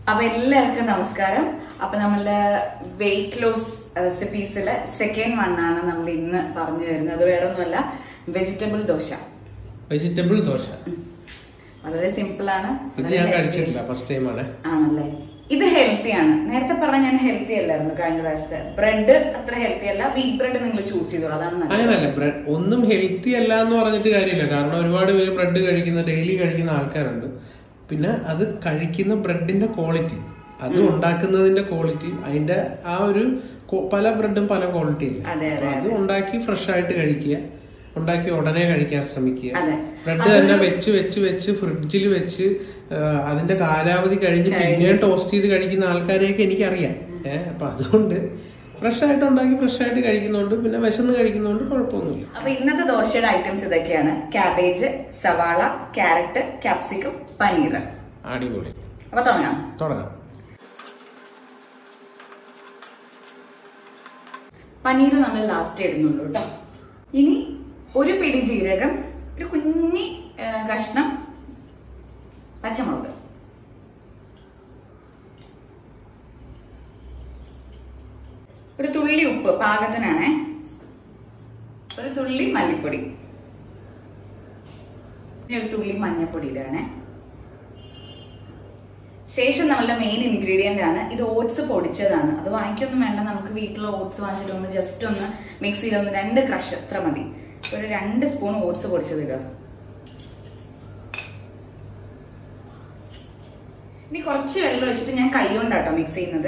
അപ്പൊ എല്ലാവർക്കും നമസ്കാരം അപ്പൊ നമ്മളുടെ വെയിറ്റ് ലോസ് റെസിപ്പീസിലെ സെക്കൻഡ് വൺ ആണ് നമ്മൾ ഇന്ന് പറഞ്ഞു തരുന്നത് അത് വേറെ ഒന്നുമല്ല വെജിറ്റബിൾ ദോശ വെജിറ്റബിൾ ദോശ വളരെ സിമ്പിൾ ആണ് ഇത് വളരെ ഞാൻ healthy കഴിച്ചിട്ടില്ല ഫസ്റ്റ് ടൈം ആണ് ആണല്ലേ ഇത് ഹെൽത്തി ആണ് നേരത്തെ പറഞ്ഞ ഞാൻ ഹെൽത്തി അല്ലായിരുന്നു കഴിഞ്ഞ പ്രാവശ്യത്തെ ബ്രെഡ് അത്ര ഹെൽത്തി അല്ല വീറ്റ് ബ്രെഡ് നിങ്ങൾ ചൂസ് ചെയ്തോളൂ അതാണ് നല്ലത് അങ്ങനല്ല ബ്രെഡ് ഒന്നും ഹെൽത്തി അല്ല എന്ന് പറഞ്ഞിട്ട് കാര്യമില്ല കാരണം ഒരുപാട് പേര് ബ്രെഡ് കഴിക്കുന്ന ഡെയിലി കഴിക്കുന്ന ആൾക്കാരുണ്ട് പിന്നെ അത് കഴിക്കുന്ന ബ്രെഡിന്റെ ക്വാളിറ്റി അത് ഉണ്ടാക്കുന്നതിന്റെ ക്വാളിറ്റി അതിന്റെ ആ ഒരു കൊ- പല ബ്രെഡും പല ക്വാളിറ്റി ഇല്ല അതെ, അപ്പൊ അത് ഉണ്ടാക്കി ഫ്രഷ് ആയിട്ട് കഴിക്കുക ഉണ്ടാക്കി ഉടനെ കഴിക്കാൻ ശ്രമിക്കുക അതെ. ബ്രെഡ് തന്നെ വെച്ച് വെച്ച് വെച്ച് ഫ്രിഡ്ജിൽ വെച്ച് ആ, അതിന്റെ കാലാവധി കഴിഞ്ഞ് പിന്നെയും ടോസ്റ്റ് ചെയ്ത് കഴിക്കുന്ന ആൾക്കാരെയൊക്കെ എനിക്കറിയാം ഏഹ് അപ്പൊ അതുകൊണ്ട് ഫ്രഷ് ആയിട്ട് ഉണ്ടാക്കി ഫ്രഷ് ആയിട്ട് കഴിക്കുന്നതുകൊണ്ട് പിന്നെ വിശന്ന് കഴിക്കുന്നതുകൊണ്ട് കുഴപ്പമൊന്നുമില്ല അപ്പൊ ഇന്നത്തെ ദോശയുടെ ഐറ്റംസ് ഇതൊക്കെയാണ് കാബേജ് സവാള ക്യാരറ്റ് ക്യാപ്സിക്കം പനീർ അടിപൊളി അപ്പൊ തുടങ്ങാം തുടങ്ങാം പനീർ നമ്മൾ ലാസ്റ്റ് ഇടുന്നുള്ളൂ കേട്ടോ ഇനി ഒരു പിടി ജീരകം ഒരു കുഞ്ഞി ആ, കഷ്ണം പച്ചമുളക് ഒരു തുള്ളി ഉപ്പ് പാകത്തിനാണേ ഒരു തുള്ളി മല്ലിപ്പൊടി ഇനി ഒരു തുള്ളി മഞ്ഞൾപ്പൊടി ഇടുകയാണേ ശേഷം നമ്മളുടെ മെയിൻ ഇൻഗ്രീഡിയന്റ് ആണ് ഇത് ഓട്സ് പൊടിച്ചതാണ് അത് വാങ്ങിക്കൊന്നും വേണ്ട നമുക്ക് വീട്ടിൽ ഓട്സ് വാങ്ങിച്ചിട്ട് ഒന്ന് ജസ്റ്റ് ഒന്ന് മിക്സിയിൽ ഒന്ന് രണ്ട് ക്രഷ് അത്ര മതി ഒരു രണ്ട് സ്പൂൺ ഓട്സ് പൊടിച്ചത് ഇടുക ഇനി കുറച്ച് വെള്ളം ഒഴിച്ചിട്ട് ഞാൻ കൈ കൊണ്ടാട്ടോ മിക്സ് ചെയ്യുന്നത്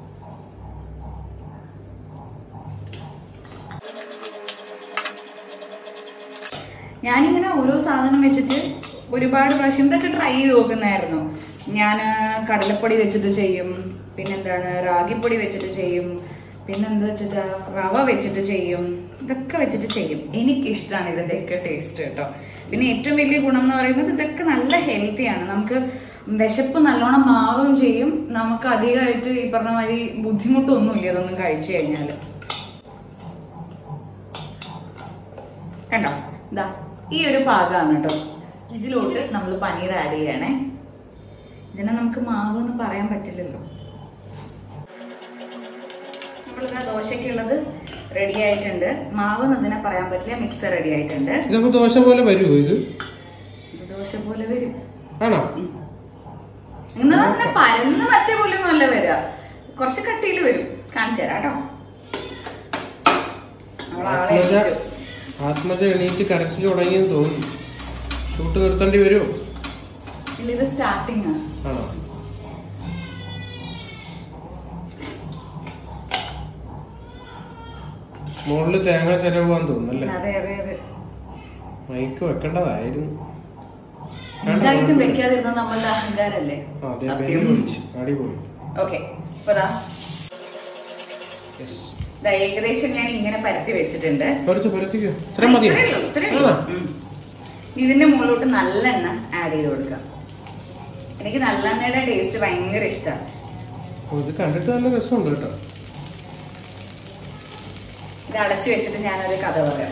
ഞാനിങ്ങനെ ഓരോ സാധനം വെച്ചിട്ട് ഒരുപാട് പ്രാവശ്യം ഇതൊക്കെ ട്രൈ ചെയ്ത് നോക്കുന്നായിരുന്നു ഞാൻ കടലപ്പൊടി വെച്ചിട്ട് ചെയ്യും പിന്നെന്താണ് റാഗിപ്പൊടി വെച്ചിട്ട് ചെയ്യും പിന്നെന്താ വെച്ചിട്ടാ റവ വെച്ചിട്ട് ചെയ്യും ഇതൊക്കെ വെച്ചിട്ട് ചെയ്യും എനിക്കിഷ്ടമാണ് ഇതിൻ്റെയൊക്കെ ടേസ്റ്റ് കേട്ടോ പിന്നെ ഏറ്റവും വലിയ ഗുണം എന്ന് പറയുന്നത് ഇതൊക്കെ നല്ല ഹെൽത്തിയാണ് നമുക്ക് വിശപ്പ് നല്ലോണം മാറുകയും ചെയ്യും നമുക്ക് അധികമായിട്ട് ഈ പറഞ്ഞ മാതിരി ബുദ്ധിമുട്ടൊന്നുമില്ല ഇതൊന്നും കഴിച്ചു കഴിഞ്ഞാൽ കണ്ടോ ഇതാ ഈ ഒരു പാകമാണ് കേട്ടോ ഇതിലോട്ട് നമ്മൾ പനീർ ആഡ് ചെയ്യണേ ഇതിനെ നമുക്ക് മാവ് എന്ന് പറയാൻ പറ്റില്ലല്ലോ നമ്മളിതാ ദോശയ്ക്കുള്ളത് റെഡി ആയിട്ടുണ്ട് മാവ് എന്ന് ഇതിനെ പറയാൻ പറ്റില്ല മിക്സർ റെഡി ആയിട്ടുണ്ട് ഇതപ്പോ ദോശ പോലെ വരുമോ ഇത് ഇത് ദോശ പോലെ വരും ആണോ എന്നാൽ അങ്ങനെ പരന്ന് മറ്റേ പോലെ ഒന്നും അല്ല വരിക കുറച്ച് കട്ടിയിൽ വരും കാണിച്ചു തരാം കേട്ടോ നമ്മളാളെ ആത്മജ എണീറ്റു. ആത്മജ എണീറ്റ് കരച്ചിൽ തുടങ്ങിയെന്ന് തോന്നുന്നു ഷൂട്ട് നിർത്തേണ്ടി വരുമോ ഇല്ല ഇത് സ്റ്റാർട്ടിങ് ആണ് ആണോ മുകളില് തേങ്ങ ചിലവാന്ന് തോന്നുന്നല്ലേ അതെ അതെ അതെ മൈക്ക് വെക്കേണ്ടതായിരുന്നു എന്തായിട്ടും വെക്കാതിരുന്ന നമ്മളുടെ അഹങ്കാരല്ലേ ആ, അതെ സത്യം. വെരി പൊളിച്ച് അടിപൊളി ഓക്കെ അപ്പൊ ദാ Yes. ദാ ഏകദേശം ഞാൻ ഇങ്ങനെ പരത്തി വെച്ചിട്ടുണ്ട് പൊരച്ച് പൊരത്തിക്കോ ഇത്രയും മതിയോ ഇത്രയേ ഉള്ളൂ, ഇത്രയേ ഉള്ളൂ. ആണോ? ഉം. ഇനി ഇതിന്റെ മുകളിലോട്ട് നല്ലെണ്ണ ആഡ് ചെയ്ത് കൊടുക്കാം എനിക്ക് നല്ലെണ്ണയുടെ ടേസ്റ്റ് ഭയങ്കര ഇഷ്ടമാണ് ഓ, ഇത് കണ്ടിട്ട് നല്ല രസമുണ്ട് കേട്ടോ ഇത് അടച്ചു വെച്ചിട്ട് ഞാനൊരു കഥ പറയാം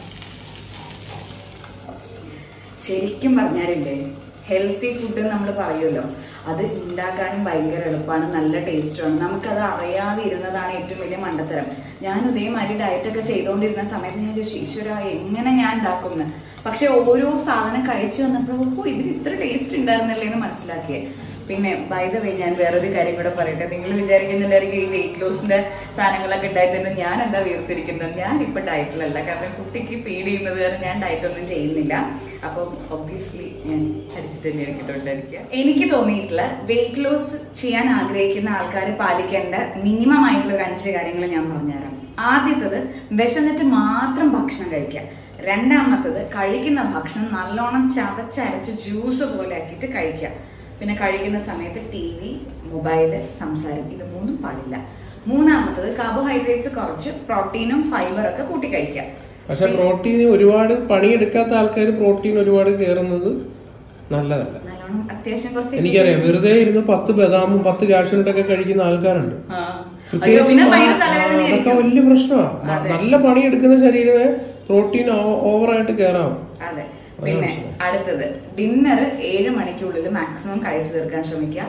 ശരിക്കും പറഞ്ഞാലില്ലേ ഹെൽത്തി ഫുഡ് നമ്മൾ പറയുമല്ലോ അത് ഉണ്ടാക്കാനും ഭയങ്കര എളുപ്പമാണ് നല്ല ടേസ്റ്റുമാണ് നമുക്കത് അറിയാതെ ഇരുന്നതാണ് ഏറ്റവും വലിയ മണ്ടത്തരം ഞാൻ ഇതേമാതിരി ഡയറ്റൊക്കെ ചെയ്തുകൊണ്ടിരുന്ന സമയത്ത് ഞാൻ ചോദിച്ചു ഈശ്വര എങ്ങനെ ഞാൻ ഉണ്ടാക്കുന്നു പക്ഷെ ഓരോ സാധനം കഴിച്ചു വന്നപ്പോൾ ഓ ഇതിന് ഇത്ര ടേസ്റ്റ് ഉണ്ടായിരുന്നല്ലേ എന്ന് മനസ്സിലാക്കിയേ പിന്നെ ബൈ ദ വേ ഞാൻ വേറൊരു കാര്യം കൂടെ പറയട്ടെ നിങ്ങൾ വിചാരിക്കുന്നുണ്ടായിരിക്കും ഈ വെയിറ്റ് ലോസിന്റെ സാധനങ്ങളൊക്കെ ഉണ്ടായിട്ട് ഞാൻ എന്താ വീർത്തിരിക്കുന്നത് ഞാൻ ഇപ്പൊ ഡയറ്റിലല്ല കാരണം കുട്ടിക്ക് ഫീഡ് ചെയ്യുന്നത് കാരണം ഞാൻ ഡയറ്റ് ഒന്നും ചെയ്യുന്നില്ല അപ്പം ഒബ്വിയസ്ലി ഞാൻ അടിച്ചിട്ട് തന്നെ ഇരിക്കട്ടുണ്ടായിരിക്കുക എനിക്ക് തോന്നിയിട്ടുള്ള വെയിറ്റ് ലോസ് ചെയ്യാൻ ആഗ്രഹിക്കുന്ന ആൾക്കാർ പാലിക്കേണ്ട മിനിമം ആയിട്ടുള്ള ഒരു അഞ്ച് കാര്യങ്ങൾ ഞാൻ പറഞ്ഞുതരാം ആദ്യത്തത് വിശന്നിട്ട് മാത്രം ഭക്ഷണം കഴിക്കുക രണ്ടാമത്തത് കഴിക്കുന്ന ഭക്ഷണം നല്ലോണം ചതച്ചരച്ച് ജ്യൂസ് പോലെ ആക്കിയിട്ട് കഴിക്കുക പിന്നെ കഴിക്കുന്ന സമയത്ത് ടി വി മൊബൈല് സംസാരം ഇത് മൂന്നും പാടില്ല മൂന്നാമത്തത് കാർബോഹൈഡ്രേറ്റ്സ് കുറച്ച് പ്രോട്ടീനും ഫൈബറൊക്കെ കൂട്ടി കഴിക്കുക പക്ഷെ പ്രോട്ടീൻ ഒരുപാട് പണിയെടുക്കാത്ത ആൾക്കാർ പ്രോട്ടീൻ ഒരുപാട് കയറുന്നത് നല്ലതല്ല നല്ലോണം അത്യാവശ്യം കുറച്ച് എനിക്കറിയാം വെറുതെ ഇരുന്ന് പത്ത് ബദാമും പത്ത് കാഷ്യൂനട്ടൊക്കെ കഴിക്കുന്ന ആൾക്കാരുണ്ട് ആ. അയ്യോ പ്രത്യേകിച്ച് പിന്നെ ആ- ഭയങ്കര അതൊക്കെ തലവേദനയായിരിക്കും വലിയ പ്രശ്നമാണ് അതെ. നല്ല പണിയെടുക്കുന്ന ശരീരമേ പ്രോട്ടീൻ ഓവറായിട്ട് കയറാം അതെ പിന്നെ അടുത്തത് ഡിന്നർ ഏഴ് മണിക്കുള്ളിൽ മാക്സിമം കഴിച്ചു തീർക്കാൻ ശ്രമിക്കുക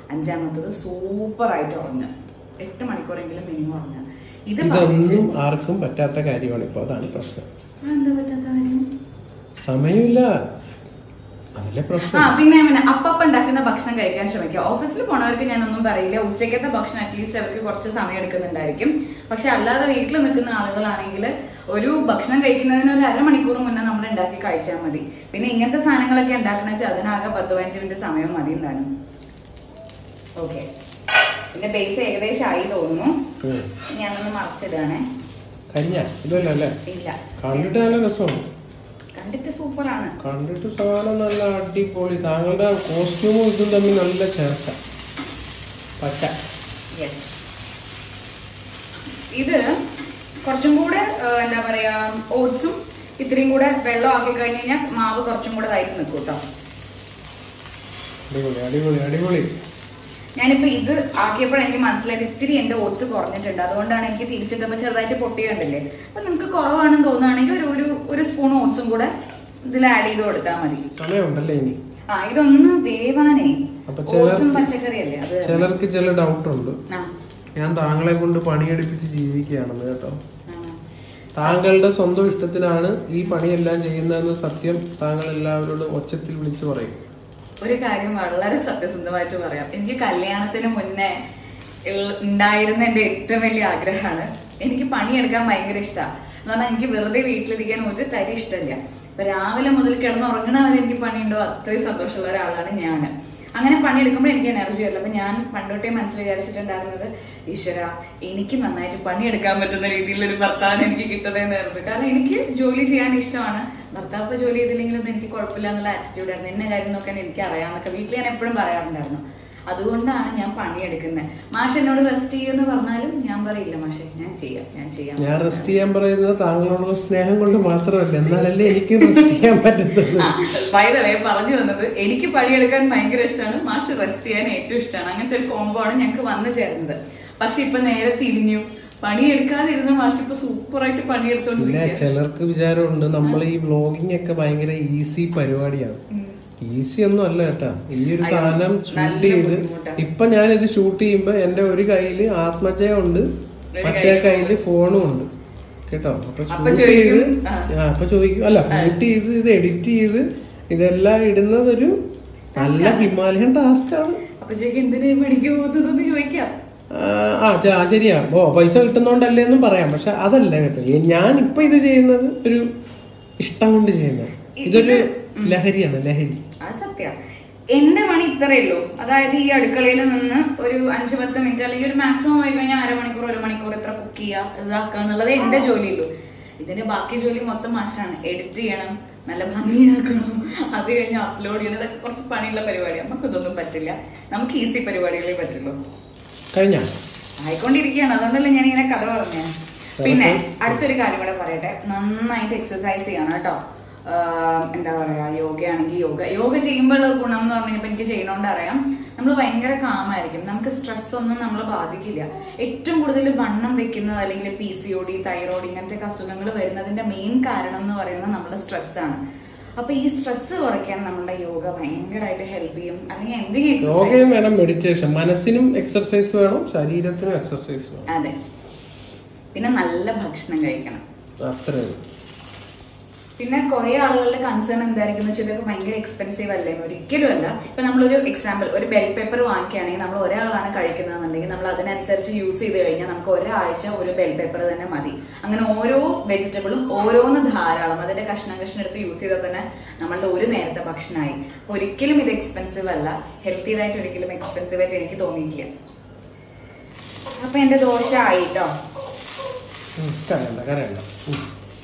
അഞ്ചാമത്തത് സൂപ്പർ ആയിട്ട് ഉറങ്ങുക എട്ട് മണിക്കൂറെങ്കിലും മിനിമം ഉറങ്ങുക ഇത് പഠിച്ച് ഇതൊന്നും ആർക്കും പറ്റാത്ത കാര്യമാണ് ഇപ്പൊ അതാണ് പ്രശ്നം ആ, എന്താ പറ്റാത്ത കാര്യം സമയമില്ല അതിലെ ആ പ്രശ്നം പിന്നെ പിന്നെ അപ്പപ്പ ഉണ്ടാക്കുന്ന ഭക്ഷണം കഴിക്കാൻ ശ്രമിക്കുക ഓഫീസിൽ പോണവർക്ക് ഞാനൊന്നും പറയില്ല ഉച്ചക്കത്തെ ഭക്ഷണം അറ്റ്ലീസ്റ്റ് അവർക്ക് കുറച്ച് സമയം എടുക്കുന്നുണ്ടായിരിക്കും പക്ഷെ അല്ലാതെ വീട്ടിൽ നിൽക്കുന്ന ആളുകളാണെങ്കിൽ ഒരു ഭക്ഷണം കഴിക്കുന്നതിന് ഒരു അരമണിക്കൂർ മുന്നേ നമ്മൾ ഉണ്ടാക്കി കഴിച്ചാൽ മതി പിന്നെ ഇങ്ങനത്തെ സാധനങ്ങളൊക്കെ ഉണ്ടാക്കണമെന്ന് വെച്ചാൽ അതിനാകെ പത്ത് പതിനഞ്ച് മിനിറ്റ് സമയം മതി എന്താണ് ഓക്കെ പിന്നെ ബേസ് ഏകദേശം ആയി തോന്നുന്നു ഉം. ഞാനൊന്ന് മറച്ചിടാണേ കരിഞ്ഞ ഇല്ലല്ലോ അല്ലേ ഇല്ല കണ്ടിട്ട് നല്ല രസമാണ് കണ്ടിട്ട് സൂപ്പറാണ് കണ്ടിട്ട് സാധനം നല്ല അടിപൊളി താങ്കളുടെ കോസ്റ്റ്യൂമും ഇതും തമ്മിൽ നല്ല ചേർച്ച പച്ച Yes. ഇത് കുറച്ചും കൂടെ ആ, എന്താ പറയാ ഓട്സും ഇത്രയും കൂടെ വെള്ളം ആക്കി കഴിഞ്ഞ് കഴിഞ്ഞാൽ മാവ് കുറച്ചും കൂടെ ഇതായിട്ട് നിൽക്കും കേട്ടോ അടിപൊളി അടിപൊളി അടിപൊളി ഞാനിപ്പോ ഇത് ആക്കിയപ്പോൾ എനിക്ക് മനസ്സിലായത് ഇത്തിരി എന്റെ ഓട്സ് കുറഞ്ഞിട്ടുണ്ട് അതുകൊണ്ടാണ് എനിക്ക് തിരിച്ചിട്ടപ്പോൾ ചെറുതായിട്ട് പൊട്ടിയുണ്ടല്ലേ അപ്പൊ നിങ്ങൾക്ക് കുറവാണെന്ന് തോന്നുകയാണെങ്കിൽ ഒരു ഒരു ഒരു സ്പൂൺ ഓട്സും കൂടെ ഇതിൽ ആഡ് ചെയ്ത് കൊടുത്താൽ മതി സമയമുണ്ടല്ലേ ഇനി ആ ഇതൊന്ന് വേവാനേ അപ്പൊ ചില- ഓട്സും പച്ചക്കറിയല്ലേ അത് ചിലർക്ക് ചില ഡൗട്ട് ഉണ്ട് ആ, ഞാൻ താങ്കളെ കൊണ്ട് പണിയെടുപ്പിച്ച് ജീവിക്കുകയാണെന്ന് കേട്ടോ ആ. താങ്കളുടെ സ്വന്തം ഇഷ്ടത്തിനാണ് ഈ പണിയെല്ലാം ചെയ്യുന്നതെന്ന് സത്യം താങ്കൾ എല്ലാവരോടും ഒച്ചത്തിൽ വിളിച്ചു പറയും ഒരു കാര്യം വളരെ സത്യസന്ധമായിട്ട് പറയാം എനിക്ക് കല്യാണത്തിന് മുന്നേ ഉള്ള- ഉണ്ടായിരുന്ന എൻ്റെ ഏറ്റവും വലിയ ആഗ്രഹമാണ് എനിക്ക് പണിയെടുക്കാൻ ഭയങ്കര ഇഷ്ടമാണ് എന്ന് പറഞ്ഞാൽ എനിക്ക് വെറുതെ വീട്ടിലിരിക്കാൻ ഒരു തരി ഇഷ്ടമില്ല ഇപ്പൊ രാവിലെ മുതൽ കിടന്നുറങ്ങണ വരെ എനിക്ക് പണിയുണ്ടോ അത്രയും സന്തോഷമുള്ള ഒരാളാണ് ഞാൻ അങ്ങനെ പണിയെടുക്കുമ്പോൾ എനിക്ക് എനർജി വരില്ല അപ്പൊ ഞാൻ പണ്ടോട്ടേ മനസ്സിൽ വിചാരിച്ചിട്ടുണ്ടായിരുന്നത് ഈശ്വര എനിക്ക് നന്നായിട്ട് പണിയെടുക്കാൻ പറ്റുന്ന രീതിയിലുള്ള ഒരു ഭർത്താവിനെ എനിക്ക് കിട്ടണമെന്നായിരുന്നു കാരണം എനിക്ക് ജോലി ചെയ്യാൻ ഇഷ്ടമാണ് ഭർത്താവ് ഇപ്പൊ ജോലി ചെയ്തില്ലെങ്കിലും എനിക്ക് കുഴപ്പമില്ല എന്നുള്ള ആറ്റിറ്റ്യൂഡ് ആയിരുന്നു എന്നെ കാര്യം നോക്കാൻ എനിക്ക് അറിയാമെന്നൊക്കെ വീട്ടിൽ ഞാൻ എപ്പോഴും പറയാറുണ്ടായിരുന്നു അതുകൊണ്ടാണ് ഞാൻ പണിയെടുക്കുന്നത് മാഷ് എന്നോട് റെസ്റ്റ് ചെയ്യുമെന്ന് പറഞ്ഞാലും ഞാൻ പറയില്ല മാഷെ ഞാൻ ചെയ്യാം ഞാൻ ചെയ്യാം ഞാൻ റെസ്റ്റ് ചെയ്യാൻ പറയുന്നത് താങ്കളോടുള്ള സ്നേഹം കൊണ്ട് മാത്രമല്ല എന്നാലല്ലേ എനിക്ക് റെസ്റ്റ് ചെയ്യാൻ പറ്റത്തുള്ളൂ വൈദവേ പറഞ്ഞു വന്നത് എനിക്ക് പണിയെടുക്കാൻ ഭയങ്കര ഇഷ്ടമാണ് മാഷ് റെസ്റ്റ് ചെയ്യാൻ ഏറ്റവും ഇഷ്ടമാണ് അങ്ങനത്തെ ഒരു കോംബോ ആണ് ഞങ്ങൾക്ക് വന്നു ചേർന്നത് പക്ഷെ ഇപ്പൊ നേരെ തിരിഞ്ഞു പണിയെടുക്കാതിരുന്ന മാഷ് ഇപ്പൊ സൂപ്പറായിട്ട് പിന്നെ പണിയെടുത്തോണ്ടിരിക്കുക ചിലർക്ക് വിചാരമുണ്ട് നമ്മൾ ഈ വ്ലോഗിംഗ് ഒക്കെ ഭയങ്കര ഈസി പരിപാടിയാണ് ഈസി ഒന്നും അല്ല കേട്ടാ ഈ ഒരു അയ്യോ, സാധനം നല്ല ഷൂട്ട് ചെയ്ത് ബുദ്ധിമുട്ടാ. ഇപ്പൊ ഞാൻ ഇത് ഷൂട്ട് ചെയ്യുമ്പോ എന്റെ ഒരു കയ്യില് ആത്മജയം ഉണ്ട് ഒരു മറ്റേ കയ്യില് കയ്യില് ഫോണും ഉണ്ട് കേട്ടോ അപ്പൊ അപ്പൊ ഷൂട്ട് ചെയ്ത് ചോദിക്കും, ആ. ആ അപ്പൊ ചോദിക്കും അല്ല ഷൂട്ട് ചെയ്ത് ഇത് എഡിറ്റ് ചെയ്ത് ഇതെല്ലാം ഇടുന്നത് ഒരു നല്ല ഹിമാലയൻ ടാസ്ക് ആണ് അപ്പൊ ചേക്ക് എന്തിനു പണിക്ക് പോകുന്നതെന്ന് ചോദിക്കാം ആ, ആ ച- ആ, ശരിയാ ഓ പൈസ കിട്ടുന്നോണ്ടല്ലേ എന്നും പറയാം പക്ഷെ അതല്ല കേട്ടോ ഈ ഞാൻ ഇപ്പൊ ഇത് ചെയ്യുന്നത് ഒരു ഇഷ്ടം കൊണ്ട് ചെയ്യുന്നത് ഇതൊരു ലഹരിയാണ് ലഹരി അത് സത്യ എന്റെ പണി ഇത്രയേ ഉള്ളൂ അതായത് ഈ അടുക്കളയിൽ നിന്ന് ഒരു അഞ്ച് പത്ത് മിനിറ്റ് അല്ലെങ്കിൽ ഒരു മാക്സിമം ആയി കഴിഞ്ഞാൽ അരമണിക്കൂർ ഒരു മണിക്കൂർ എത്ര കുക്ക് ചെയ്യുക ഇതാക്കുക എന്നുള്ളത് എന്റെ ജോലിയുള്ളൂ ഇതിന്റെ ബാക്കി ജോലി മൊത്തം മാഷാണ് എഡിറ്റ് ചെയ്യണം നല്ല ഭംഗിയാക്കണം അത് കഴിഞ്ഞ് അപ്ലോഡ് ചെയ്യണം ഇതൊക്കെ കുറച്ച് പണിയുള്ള പരിപാടിയാണ് നമുക്ക് ഇതൊന്നും പറ്റില്ല നമുക്ക് ഈസി പരിപാടികളെ പറ്റുള്ളൂ കഴിഞ്ഞ ആയിക്കൊണ്ടിരിക്കുകയാണ് അതുകൊണ്ടല്ലേ ഞാൻ ഇങ്ങനെ കഥ പറഞ്ഞേ പിന്നെ അടുത്തൊരു കാര്യം കൂടെ പറയട്ടെ നന്നായിട്ട് എക്സസൈസ് ചെയ്യണം കേട്ടോ ആഹ് എന്താ പറയാ യോഗയാണെങ്കിൽ യോഗ യോഗ ചെയ്യുമ്പോഴുള്ള ഗുണം എന്ന് പറഞ്ഞു കഴിഞ്ഞപ്പോൾ എനിക്ക് ചെയ്യണോണ്ട് അറിയാം നമ്മൾ ഭയങ്കര കാമായിരിക്കും നമുക്ക് സ്ട്രെസ് ഒന്നും നമ്മളെ ബാധിക്കില്ല ഏറ്റവും കൂടുതൽ വണ്ണം വെക്കുന്നത് അല്ലെങ്കിൽ P C O D thyroid ഇങ്ങനത്തെ അസുഖങ്ങൾ വരുന്നതിന്റെ മെയിൻ കാരണം എന്ന് പറയുന്നത് നമ്മുടെ സ്ട്രെസ്സാണ് അപ്പൊ ഈ സ്ട്രെസ് കുറയ്ക്കാൻ നമ്മുടെ യോഗ ഭയങ്കരമായിട്ട് ഹെൽപ്പ് ചെയ്യും അല്ലെങ്കിൽ എന്തെങ്കിലും എക്സസൈസ് യോഗയും വേണം മെഡിറ്റേഷൻ മനസ്സിനും എക്സർസൈസ് വേണം ശരീരത്തിനും എക്സർസൈസ് വേണം അതെ പിന്നെ നല്ല ഭക്ഷണം കഴിക്കണം അത്രേ ഉള്ളൂ. പിന്നെ കുറെ ആളുകളുടെ കൺസേൺ എന്തായിരിക്കും എന്ന് വെച്ചാൽ ഇതൊക്കെ ഭയങ്കര എക്സ്പെൻസീവ് അല്ലേ ഒരിക്കലും അല്ല ഇപ്പൊ നമ്മളൊരു എക്സാമ്പിൾ ഒരു ബെൽ പേപ്പർ വാങ്ങിക്കുകയാണെങ്കിൽ നമ്മൾ ഒരാളാണ് കഴിക്കുന്നതെന്നുണ്ടെങ്കിൽ നമ്മൾ അതിനനുസരിച്ച് യൂസ് ചെയ്ത് കഴിഞ്ഞാൽ നമുക്ക് ഒരാഴ്ച ഒരു ബെൽ പേപ്പർ തന്നെ മതി അങ്ങനെ ഓരോ വെജിറ്റബിളും ഓരോന്ന് ധാരാളം അതിന്റെ കഷ്ണം കഷ്ണം എടുത്ത് യൂസ് ചെയ്താൽ തന്നെ നമ്മളുടെ ഒരു നേരത്തെ ഭക്ഷണമായി ഒരിക്കലും ഇത് എക്സ്പെൻസീവ് അല്ല ഹെൽത്തി ആയിട്ട് ഒരിക്കലും എക്സ്പെൻസീവ് ആയിട്ട് എനിക്ക് തോന്നിയിട്ടില്ല അപ്പൊ എന്റെ ദോശ ആയിട്ടോ ഉം, കരയണ്ട കരയണ്ട ഉം.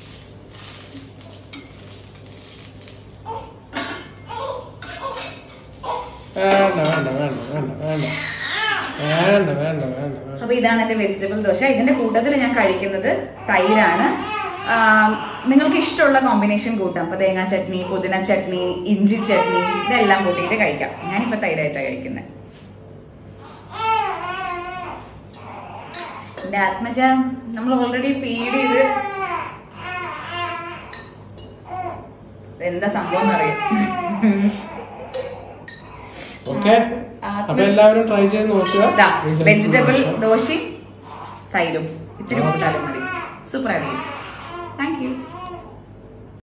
വേണ്ട വേണ്ട വേണ്ട വേണ്ട വേണ്ട വേണ്ട വേണ്ട വേണ്ട വേണ്ട അപ്പൊ ഇതാണ് എന്റെ വെജിറ്റബിൾ ദോശ ഇതിന്റെ കൂട്ടത്തിൽ ഞാൻ കഴിക്കുന്നത് തൈരാണ് ആം, നിങ്ങൾക്ക് ഇഷ്ടമുള്ള കോമ്പിനേഷൻ കൂട്ടാം അപ്പൊ തേങ്ങാ ചട്നി പുതിന ചട്നി ഇഞ്ചി ചട്നി ഇതെല്ലാം കൂട്ടിയിട്ട് കഴിക്കാം ഞാനിപ്പോ തൈരായിട്ടാണ് കഴിക്കുന്നത് എന്റെ ആത്മജ നമ്മൾ ഓൾറെഡി ഫീഡ് ചെയ്ത് എന്താ സംഭവം എന്നറിയാം ഓക്കെ അപ്പൊ എല്ലാവരും ട്രൈ ചെയ്ത് നോക്കുക വെജിറ്റബിൾ ദോശയും തൈരും ഇത്തിരി കൂട്ടാലും മതി സൂപ്പർ ആയിരിക്കും താങ്ക് യു